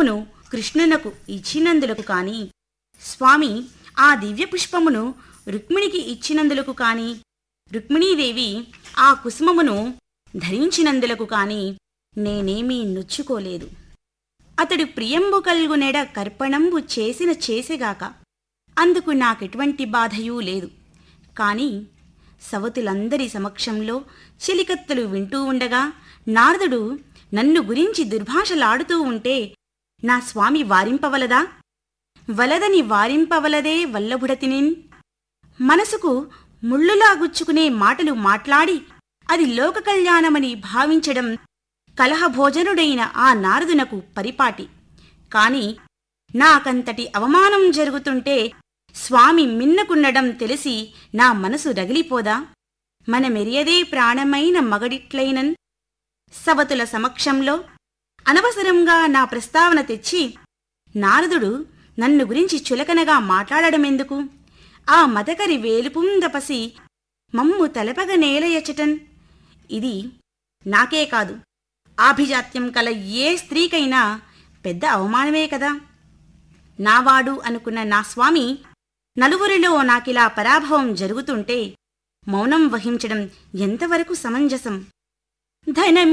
పుష్పమును కృష్ణునకు ఇచ్చినందులకు కాని స్వామి ఆ దివ్య పుష్పమును రుక్మిణికి ఇచ్చినందులకు కాని రుక్మిణీదేవి ఆ కుసుమమును ధరించినందులకు కాని నేనేమీ నొచ్చుకోలేదు అతడు ప్రియంబు కల్గునెడ కర్పణంబు చేసిన చేసెగాక అందుకు నాకెటువంటి బాధయూ లేదు కాని సవతులందరి సమక్షంలో చెలికత్తలు వింటూ ఉండగా నారదుడు నన్ను గురించి దుర్భాషలాడుతూ ఉంటే నా స్వామి వారింపవలదా వలదని వారింపవలదే వల్లభుడతినిన్ మనసుకు ముళ్ళులా గుచ్చుకునే మాటలు మాట్లాడి అది లోక కళ్యాణమని భావించడం కలహభోజనుడైన ఆ నారదునకు పరిపాటి కాని నాకంతటి అవమానం జరుగుతుంటే స్వామి మిన్నకుండడం తెలిసి నా మనసు రగిలిపోదా మనమెరియదే ప్రాణమైన మగడిట్లైనన్ సవతుల సమక్షంలో అనవసరంగా నా ప్రస్తావన తెచ్చి నారదుడు నన్ను గురించి చులకనగా మాట్లాడడమెందుకు ఆ మదకరి వేలుపుందపసి మమ్ము తలపగ నేలయచటన్ ఇది నాకే కాదు ఆభిజాత్యం కల ఏ స్త్రీకైనా పెద్ద అవమానమే కదా నావాడు అనుకున్న నా స్వామి నలుగురిలో నాకిలా పరాభవం జరుగుతుంటే మౌనం వహించడం ఎంతవరకు సమంజసం ధనమి